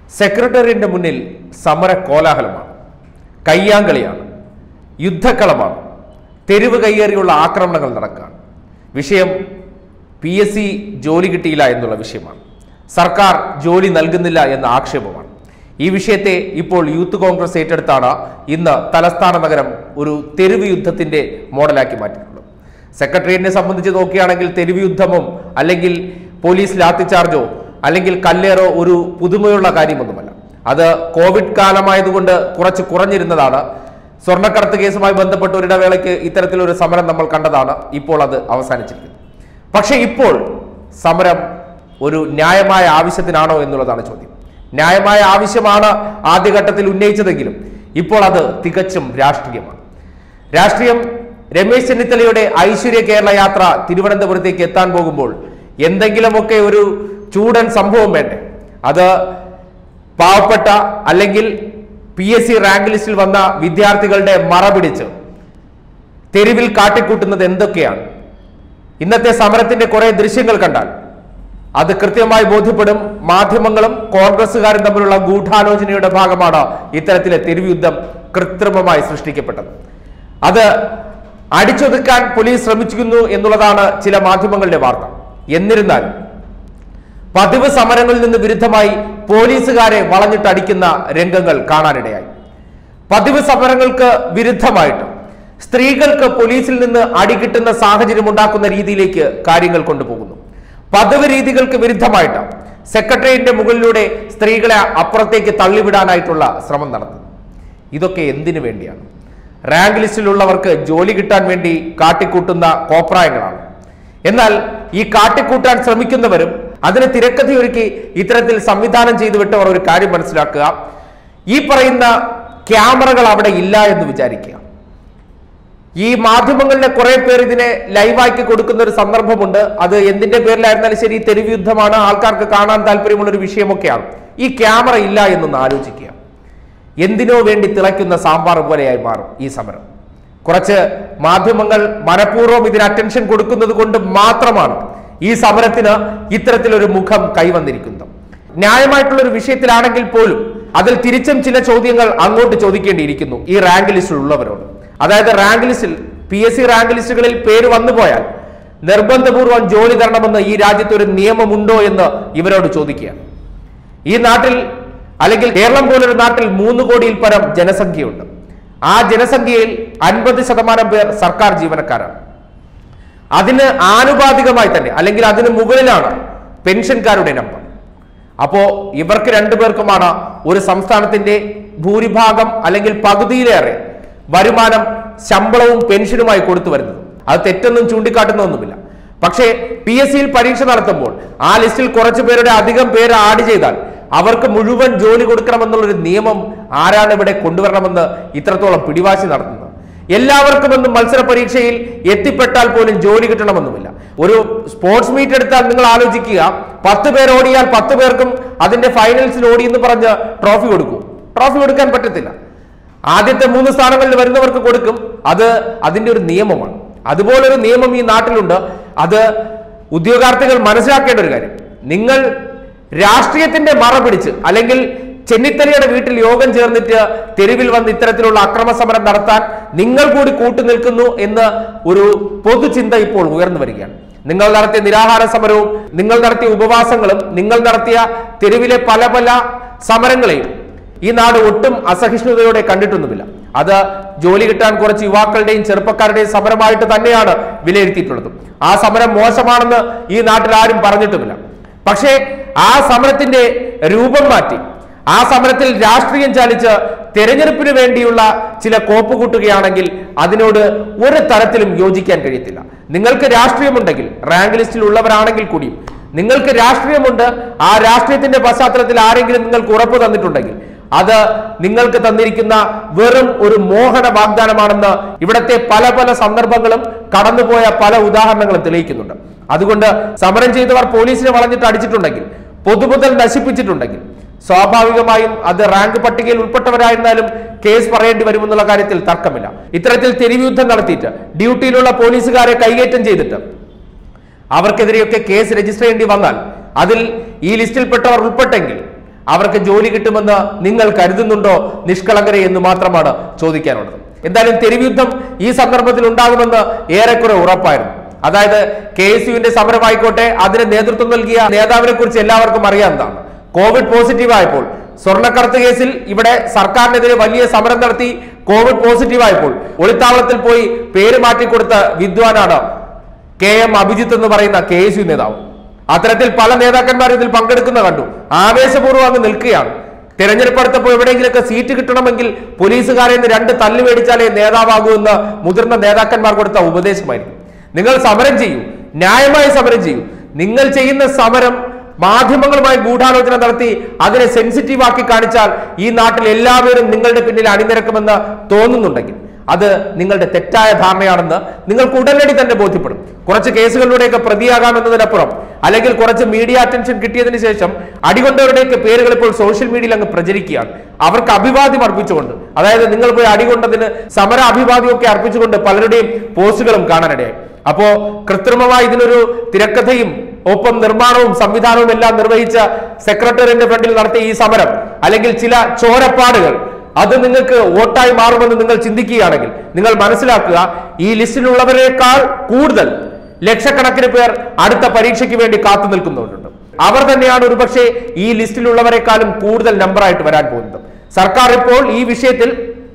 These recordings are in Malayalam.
സെക്രട്ടേറിയറ്റിന്റെ മുന്നിൽ സമര കോലാഹലമാണ് കയ്യാങ്കളിയാണ് യുദ്ധക്കളമാണ് തെരുവ് കയ്യേറിയുള്ള ആക്രമണങ്ങൾ നടക്കുകയാണ് വിഷയം പി എസ് സി ജോലി കിട്ടിയില്ല എന്നുള്ള വിഷയമാണ് സർക്കാർ ജോലി നൽകുന്നില്ല എന്ന ആക്ഷേപമാണ് ഈ വിഷയത്തെ ഇപ്പോൾ യൂത്ത് കോൺഗ്രസ് ഏറ്റെടുത്താണ് ഇന്ന് തലസ്ഥാന നഗരം ഒരു തെരുവ് യുദ്ധത്തിന്റെ മോഡലാക്കി മാറ്റിയിട്ടുള്ളത് സെക്രട്ടേറിയറ്റിനെ സംബന്ധിച്ച് നോക്കുകയാണെങ്കിൽ തെരുവ് യുദ്ധമോ അല്ലെങ്കിൽ പോലീസ് ലാത്തിചാർജോ അല്ലെങ്കിൽ കല്ലേറോ ഒരു പുതുമയുള്ള കാര്യമൊന്നുമല്ല അത് കോവിഡ് കാലമായതുകൊണ്ട് കുറച്ച് കുറഞ്ഞിരുന്നതാണ് സ്വർണ്ണക്കടത്ത് കേസുമായി ബന്ധപ്പെട്ട ഒരിടവേളയ്ക്ക് ഇത്തരത്തിലൊരു സമരം നമ്മൾ കണ്ടതാണ് ഇപ്പോൾ അത് അവസാനിച്ചിരിക്കുന്നത് പക്ഷേ ഇപ്പോൾ സമരം ഒരു ന്യായമായ ആവശ്യത്തിനാണോ എന്നുള്ളതാണ് ചോദ്യം ന്യായമായ ആവശ്യമാണ് ആദ്യഘട്ടത്തിൽ ഉന്നയിച്ചതെങ്കിലും ഇപ്പോൾ അത് തികച്ചും രാഷ്ട്രീയമാണ് രാഷ്ട്രീയം രമേശ് ചെന്നിത്തലയുടെ ഐശ്വര്യ കേരള യാത്ര തിരുവനന്തപുരത്തേക്ക് എത്താൻ പോകുമ്പോൾ എന്തെങ്കിലുമൊക്കെ ഒരു ചൂടൻ സംഭവം വേണ്ടേ അത് പാവപ്പെട്ട അല്ലെങ്കിൽ പി എസ് സി റാങ്ക് ലിസ്റ്റിൽ വന്ന വിദ്യാർത്ഥികളുടെ മറ പിടിച്ച് തെരുവിൽ കാട്ടിക്കൂട്ടുന്നത് എന്തൊക്കെയാണ് ഇന്നത്തെ സമരത്തിന്റെ കുറെ ദൃശ്യങ്ങൾ കണ്ടാൽ അത് കൃത്യമായി ബോധ്യപ്പെടും മാധ്യമങ്ങളും കോൺഗ്രസുകാരും തമ്മിലുള്ള ഗൂഢാലോചനയുടെ ഭാഗമാണ് ഇത്തരത്തിലെ തെരുവ് യുദ്ധം കൃത്രിമമായി സൃഷ്ടിക്കപ്പെട്ടത് അത് അടിച്ചൊതുക്കാൻ പോലീസ് ശ്രമിച്ചിരുന്നു എന്നുള്ളതാണ് ചില മാധ്യമങ്ങളുടെ വാർത്ത എന്നിരുന്നാലും പതിവ് സമരങ്ങളിൽ നിന്ന് വിരുദ്ധമായി പോലീസുകാരെ വളഞ്ഞിട്ടടിക്കുന്ന രംഗങ്ങൾ കാണാനിടയായി പതിവ് സമരങ്ങൾക്ക് വിരുദ്ധമായിട്ട് സ്ത്രീകൾക്ക് പോലീസിൽ നിന്ന് അടി കിട്ടുന്ന സാഹചര്യം ഉണ്ടാക്കുന്ന രീതിയിലേക്ക് കാര്യങ്ങൾ കൊണ്ടുപോകുന്നു പതിവ് രീതികൾക്ക് വിരുദ്ധമായിട്ട് സെക്രട്ടേറിയറ്റിന്റെ മുകളിലൂടെ സ്ത്രീകളെ അപ്പുറത്തേക്ക് തള്ളിവിടാനായിട്ടുള്ള ശ്രമം നടത്തുന്നു ഇതൊക്കെ എന്തിനു വേണ്ടിയാണ് റാങ്ക് ലിസ്റ്റിലുള്ളവർക്ക് ജോലി കിട്ടാൻ വേണ്ടി കാട്ടിക്കൂട്ടുന്ന കോപ്രായങ്ങളാണ് എന്നാൽ ഈ കാട്ടിക്കൂട്ടാൻ ശ്രമിക്കുന്നവരും അതിന് തിരക്കഥയൊരുക്കി ഇത്തരത്തിൽ സംവിധാനം ചെയ്തു വിട്ടവർ ഒരു കാര്യം മനസ്സിലാക്കുക ഈ പറയുന്ന ക്യാമറകൾ അവിടെ ഇല്ല എന്ന് വിചാരിക്കുക ഈ മാധ്യമങ്ങളിലെ കുറെ പേർ ഇതിനെ ലൈവാക്കി കൊടുക്കുന്ന ഒരു സന്ദർഭമുണ്ട് അത് എന്തിന്റെ പേരിലായിരുന്നാലും ശരി തെരുവ് യുദ്ധമാണ് ആൾക്കാർക്ക് കാണാൻ താല്പര്യമുള്ള ഒരു വിഷയമൊക്കെയാണ് ഈ ക്യാമറ ഇല്ല എന്നൊന്ന് ആലോചിക്കുക എന്തിനോ വേണ്ടി തിളയ്ക്കുന്ന സാമ്പാർ പോലെയായി മാറും ഈ സമരം കുറച്ച് മാധ്യമങ്ങൾ മനഃപൂർവ്വം ഇതിന് അറ്റൻഷൻ കൊടുക്കുന്നത് കൊണ്ട് മാത്രമാണ് ഈ സമരത്തിന് ഇത്തരത്തിലൊരു മുഖം കൈവന്നിരിക്കുന്നത് ന്യായമായിട്ടുള്ള ഒരു വിഷയത്തിലാണെങ്കിൽ പോലും അതിൽ തിരിച്ചും ചില ചോദ്യങ്ങൾ അങ്ങോട്ട് ചോദിക്കേണ്ടിയിരിക്കുന്നു ഈ റാങ്ക് ലിസ്റ്റിൽ ഉള്ളവരോട് അതായത് റാങ്ക് ലിസ്റ്റിൽ പി എസ് സി റാങ്ക് ലിസ്റ്റുകളിൽ പേര് വന്നു പോയാൽ നിർബന്ധപൂർവ്വം ജോലി തരണമെന്ന് ഈ രാജ്യത്ത് ഒരു നിയമമുണ്ടോ എന്ന് ഇവരോട് ചോദിക്കുകയാണ് ഈ നാട്ടിൽ അല്ലെങ്കിൽ കേരളം പോലൊരു നാട്ടിൽ മൂന്ന് കോടിയിൽ പരം ജനസംഖ്യയുണ്ട് ആ ജനസംഖ്യയിൽ അൻപത് ശതമാനം പേർ സർക്കാർ ജീവനക്കാരാണ് അതിന് ആനുപാതികമായി തന്നെ അല്ലെങ്കിൽ അതിന് മുകളിലാണ് പെൻഷൻകാരുടെ നമ്പർ അപ്പോ ഇവർക്ക് രണ്ടുപേർക്കുമാണ് ഒരു സംസ്ഥാനത്തിന്റെ ഭൂരിഭാഗം അല്ലെങ്കിൽ പകുതിയിലേറെ വരുമാനം ശമ്പളവും പെൻഷനുമായി കൊടുത്തു വരുന്നത് അത് തെറ്റൊന്നും ചൂണ്ടിക്കാട്ടുന്നൊന്നുമില്ല പക്ഷേ പി എസ് സിയിൽ പരീക്ഷ നടത്തുമ്പോൾ ആ ലിസ്റ്റിൽ കുറച്ചു പേരുടെ അധികം പേര് ആഡ് ചെയ്താൽ അവർക്ക് മുഴുവൻ ജോലി കൊടുക്കണമെന്നുള്ളൊരു നിയമം ആരാണ് ഇവിടെ കൊണ്ടുവരണമെന്ന് ഇത്രത്തോളം പിടിവാശി നടത്തുന്നത് എല്ലാവർക്കുമൊന്നും മത്സര പരീക്ഷയിൽ എത്തിപ്പെട്ടാൽ പോലും ജോലി കിട്ടണമെന്നുമില്ല ഒരു സ്പോർട്സ് മീറ്റ് എടുത്താൽ നിങ്ങൾ ആലോചിക്കുക പത്ത് പേർ ഓടിയാൽ പത്ത് പേർക്കും അതിന്റെ ഫൈനൽസിൽ ഓടി എന്ന് പറഞ്ഞ് ട്രോഫി കൊടുക്കും ട്രോഫി കൊടുക്കാൻ പറ്റത്തില്ല ആദ്യത്തെ മൂന്ന് സ്ഥാനങ്ങളിൽ വരുന്നവർക്ക് കൊടുക്കും അത് അതിന്റെ ഒരു നിയമമാണ് അതുപോലൊരു നിയമം ഈ നാട്ടിലുണ്ട് അത് ഉദ്യോഗാർത്ഥികൾ മനസ്സിലാക്കേണ്ട ഒരു കാര്യം നിങ്ങൾ രാഷ്ട്രീയത്തിന്റെ മറ പിടിച്ച് അല്ലെങ്കിൽ ചെന്നിത്തലയുടെ വീട്ടിൽ യോഗം ചേർന്നിട്ട് തെരുവിൽ വന്ന് ഇത്തരത്തിലുള്ള അക്രമ സമരം നടത്താൻ നിങ്ങൾ കൂടി കൂട്ടുനിൽക്കുന്നു എന്ന് ഒരു പൊതുചിന്ത ഇപ്പോൾ ഉയർന്നു വരികയാണ് നിങ്ങൾ നടത്തിയ നിരാഹാര സമരവും നിങ്ങൾ നടത്തിയ ഉപവാസങ്ങളും നിങ്ങൾ നടത്തിയ തെരുവിലെ പല പല സമരങ്ങളെയും ഈ നാട് ഒട്ടും അസഹിഷ്ണുതയോടെ കണ്ടിട്ടൊന്നുമില്ല അത് ജോലി കിട്ടാൻ കുറച്ച് യുവാക്കളുടെയും ചെറുപ്പക്കാരുടെയും സമരമായിട്ട് തന്നെയാണ് വിലയിരുത്തിയിട്ടുള്ളത് ആ സമരം മോശമാണെന്ന് ഈ നാട്ടിൽ ആരും പറഞ്ഞിട്ടുമില്ല പക്ഷേ ആ സമരത്തിന്റെ രൂപം മാറ്റി ആ സമരത്തിൽ രാഷ്ട്രീയം ചാലിച്ച് തെരഞ്ഞെടുപ്പിന് വേണ്ടിയുള്ള ചില കോപ്പ് കൂട്ടുകയാണെങ്കിൽ അതിനോട് ഒരു തരത്തിലും യോജിക്കാൻ കഴിയത്തില്ല നിങ്ങൾക്ക് രാഷ്ട്രീയമുണ്ടെങ്കിൽ റാങ്ക് ലിസ്റ്റിൽ ഉള്ളവരാണെങ്കിൽ കൂടിയും നിങ്ങൾക്ക് രാഷ്ട്രീയമുണ്ട് ആ രാഷ്ട്രീയത്തിന്റെ പശ്ചാത്തലത്തിൽ ആരെങ്കിലും നിങ്ങൾക്ക് ഉറപ്പ് തന്നിട്ടുണ്ടെങ്കിൽ അത് നിങ്ങൾക്ക് തന്നിരിക്കുന്ന വെറും ഒരു മോഹന വാഗ്ദാനമാണെന്ന് ഇവിടത്തെ പല പല സന്ദർഭങ്ങളും കടന്നുപോയ പല ഉദാഹരണങ്ങളും തെളിയിക്കുന്നുണ്ട് അതുകൊണ്ട് സമരം ചെയ്തവർ പോലീസിനെ വളഞ്ഞിട്ട് അടിച്ചിട്ടുണ്ടെങ്കിൽ പൊതുമുതൽ നശിപ്പിച്ചിട്ടുണ്ടെങ്കിൽ സ്വാഭാവികമായും അത് റാങ്ക് പട്ടികയിൽ ഉൾപ്പെട്ടവരായിരുന്നാലും കേസ് പറയേണ്ടി വരുമെന്നുള്ള കാര്യത്തിൽ തർക്കമില്ല ഇത്തരത്തിൽ തെരുവ് യുദ്ധം നടത്തിയിട്ട് ഡ്യൂട്ടിയിലുള്ള പോലീസുകാരെ കൈകേറ്റം ചെയ്തിട്ട് അവർക്കെതിരെയൊക്കെ കേസ് രജിസ്റ്റർ ചെയ്യേണ്ടി വന്നാൽ അതിൽ ഈ ലിസ്റ്റിൽപ്പെട്ടവർ ഉൾപ്പെട്ടെങ്കിൽ അവർക്ക് ജോലി കിട്ടുമെന്ന് നിങ്ങൾ കരുതുന്നുണ്ടോ നിഷ്കളങ്കരെ എന്ന് മാത്രമാണ് ചോദിക്കാനുള്ളത് എന്തായാലും തെരുവുയുദ്ധം ഈ സന്ദർഭത്തിൽ ഉണ്ടാകുമെന്ന് ഏറെക്കുറെ ഉറപ്പായിരുന്നു അതായത് കെ എസ് യുവിന്റെ സമരമായിക്കോട്ടെ അതിന് നേതൃത്വം നൽകിയ നേതാവിനെ കുറിച്ച് എല്ലാവർക്കും അറിയാവുന്നതാണ് കോവിഡ് പോസിറ്റീവ് ആയപ്പോൾ സ്വർണ്ണക്കടത്ത് കേസിൽ ഇവിടെ സർക്കാരിനെതിരെ വലിയ സമരം നടത്തി കോവിഡ് പോസിറ്റീവ് ആയപ്പോൾ ഒളിത്താവളത്തിൽ പോയി പേര് മാറ്റിക്കൊടുത്ത വിദ്വാനാണ് കെ എം അഭിജിത്ത് എന്ന് പറയുന്ന കെ എസ് യു നേതാവ് അത്തരത്തിൽ പല നേതാക്കന്മാർ ഇതിൽ പങ്കെടുക്കുന്ന കണ്ടു ആവേശപൂർവ്വം അങ്ങ് നിൽക്കുകയാണ് തെരഞ്ഞെടുപ്പ് അടുത്തപ്പോൾ എവിടെയെങ്കിലുമൊക്കെ സീറ്റ് കിട്ടണമെങ്കിൽ പോലീസുകാരെ നിന്ന് രണ്ട് തല്ല് മേടിച്ചാലേ നേതാവാകൂ എന്ന് മുതിർന്ന നേതാക്കന്മാർ കൊടുത്ത ഉപദേശമായിരിക്കും നിങ്ങൾ സമരം ചെയ്യൂ ന്യായമായി സമരം ചെയ്യൂ നിങ്ങൾ ചെയ്യുന്ന സമരം മാധ്യമങ്ങളുമായി ഗൂഢാലോചന നടത്തി അതിനെ സെൻസിറ്റീവ് ആക്കി കാണിച്ചാൽ ഈ നാട്ടിൽ എല്ലാവരും നിങ്ങളുടെ പിന്നിൽ അണിനിരക്കുമെന്ന് തോന്നുന്നുണ്ടെങ്കിൽ അത് നിങ്ങളുടെ തെറ്റായ ധാരണയാണെന്ന് നിങ്ങൾക്ക് ഉടനടി തന്നെ ബോധ്യപ്പെടും കുറച്ച് കേസുകളിലൂടെയൊക്കെ പ്രതിയാകാമെന്നതിനപ്പുറം അല്ലെങ്കിൽ കുറച്ച് മീഡിയ അറ്റൻഷൻ കിട്ടിയതിന് ശേഷം അടികൊണ്ടവരുടെയൊക്കെ പേരുകൾ ഇപ്പോൾ സോഷ്യൽ മീഡിയയിൽ അങ്ങ് പ്രചരിക്കുകയാണ് അവർക്ക് അഭിവാദ്യം അർപ്പിച്ചുകൊണ്ട് അതായത് നിങ്ങൾ പോയി അടികൊണ്ടതിന് സമര അഭിവാദ്യമൊക്കെ അർപ്പിച്ചുകൊണ്ട് പലരുടെയും പോസ്റ്റുകളും കാണാനിടയായി അപ്പോ കൃത്രിമമായി ഇതിനൊരു തിരക്കഥയും ഒപ്പം നിർമ്മാണവും സംവിധാനവും എല്ലാം നിർവഹിച്ച സെക്രട്ടറിയുടെ ഫ്രണ്ടിൽ നടത്തിയ ഈ സമരം അല്ലെങ്കിൽ ചില ചോരപ്പാടുകൾ അത് നിങ്ങൾക്ക് വോട്ടായി മാറുമെന്ന് നിങ്ങൾ ചിന്തിക്കുകയാണെങ്കിൽ നിങ്ങൾ മനസ്സിലാക്കുക ഈ ലിസ്റ്റിലുള്ളവരെക്കാൾ കൂടുതൽ ലക്ഷക്കണക്കിന് പേർ അടുത്ത പരീക്ഷയ്ക്ക് വേണ്ടി കാത്തു നിൽക്കുന്നവരുണ്ട് അവർ തന്നെയാണ് ഒരുപക്ഷെ ഈ ലിസ്റ്റിലുള്ളവരെക്കാളും കൂടുതൽ നമ്പറായിട്ട് വരാൻ പോകുന്നത് സർക്കാർ ഇപ്പോൾ ഈ വിഷയത്തിൽ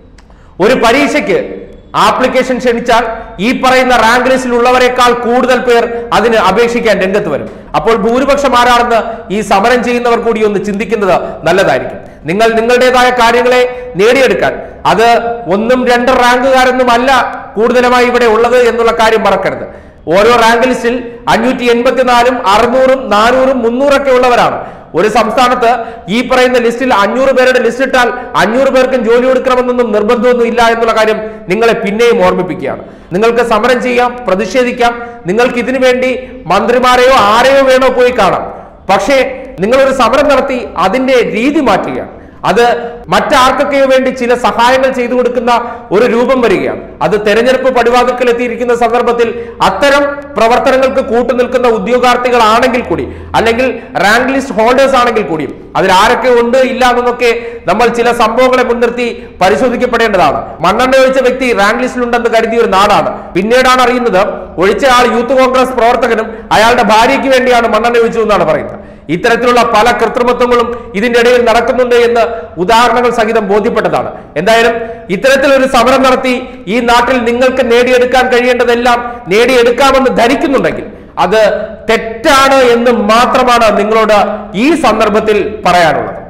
ഒരു പരീക്ഷയ്ക്ക് ആപ്ലിക്കേഷൻ ക്ഷണിച്ചാൽ ഈ പറയുന്ന റാങ്ക് ലിസ്റ്റിൽ ഉള്ളവരെക്കാൾ കൂടുതൽ പേർ അതിന് അപേക്ഷിക്കാൻ രംഗത്ത് വരും അപ്പോൾ ഭൂരിപക്ഷം ആരാണെന്ന് ഈ സമരം ചെയ്യുന്നവർ കൂടി ഒന്ന് ചിന്തിക്കുന്നത് നല്ലതായിരിക്കും നിങ്ങൾ നിങ്ങളുടേതായ കാര്യങ്ങളെ നേടിയെടുക്കാൻ അത് ഒന്നും രണ്ട് റാങ്കുകാരൊന്നും അല്ല കൂടുതലുമായി ഇവിടെ ഉള്ളത് എന്നുള്ള കാര്യം മറക്കരുത് ഓരോ റാങ്ക് ലിസ്റ്റിൽ അഞ്ഞൂറ്റി എൺപത്തിനാലും അറുന്നൂറും നാനൂറും മുന്നൂറൊക്കെ ഉള്ളവരാണ് ഒരു സംസ്ഥാനത്ത് ഈ പറയുന്ന ലിസ്റ്റിൽ അഞ്ഞൂറ് പേരുടെ ലിസ്റ്റ് ഇട്ടാൽ അഞ്ഞൂറ് പേർക്കും ജോലി കൊടുക്കണമെന്നൊന്നും നിർബന്ധമൊന്നും ഇല്ല എന്നുള്ള കാര്യം നിങ്ങളെ പിന്നെയും ഓർമ്മിപ്പിക്കുകയാണ് നിങ്ങൾക്ക് സമരം ചെയ്യാം പ്രതിഷേധിക്കാം നിങ്ങൾക്ക് ഇതിനു വേണ്ടി മന്ത്രിമാരെയോ ആരെയോ വേണോ പോയി കാണാം പക്ഷേ നിങ്ങളൊരു സമരം നടത്തി അതിന്റെ രീതി മാറ്റുകയാണ് അത് മറ്റാർക്കൊക്കെയോ വേണ്ടി ചില സഹായങ്ങൾ ചെയ്തു കൊടുക്കുന്ന ഒരു രൂപം വരികയാണ് അത് തെരഞ്ഞെടുപ്പ് പടിവാതിൽക്കൽ എത്തിയിരിക്കുന്ന സന്ദർഭത്തിൽ അത്തരം പ്രവർത്തനങ്ങൾക്ക് കൂട്ടുനിൽക്കുന്ന ഉദ്യോഗാർത്ഥികളാണെങ്കിൽ കൂടി അല്ലെങ്കിൽ റാങ്ക് ലിസ്റ്റ് ഹോൾഡേഴ്സ് ആണെങ്കിൽ കൂടി അതിൽ ആരൊക്കെ ഉണ്ട് ഇല്ല എന്നൊക്കെ നമ്മൾ ചില സംഭവങ്ങളെ മുൻനിർത്തി പരിശോധിക്കപ്പെടേണ്ടതാണ് മണ്ണെണ്ണ ഒഴിച്ച വ്യക്തി റാങ്ക് ലിസ്റ്റിലുണ്ടെന്ന് കരുതിയ ഒരു നാടാണ് പിന്നീടാണ് അറിയുന്നത് ഒഴിച്ച ആൾ യൂത്ത് കോൺഗ്രസ് പ്രവർത്തകനും അയാളുടെ ഭാര്യയ്ക്ക് വേണ്ടിയാണ് മണ്ണെണ്ണ ഒഴിച്ചു എന്നാണ് പറയുന്നത് ഇത്തരത്തിലുള്ള പല കൃത്രിമത്വങ്ങളും ഇതിന്റെ ഇടയിൽ നടക്കുന്നുണ്ട് എന്ന് ഉദാഹരണങ്ങൾ സഹിതം ബോധ്യപ്പെട്ടതാണ് എന്തായാലും ഇത്തരത്തിലൊരു സമരം നടത്തി ഈ നാട്ടിൽ നിങ്ങൾക്ക് നേടിയെടുക്കാൻ കഴിയേണ്ടതെല്ലാം നേടിയെടുക്കാമെന്ന് ധരിക്കുന്നുണ്ടെങ്കിൽ അത് തെറ്റാണ് എന്ന് മാത്രമാണ് നിങ്ങളോട് ഈ സന്ദർഭത്തിൽ പറയാനുള്ളത്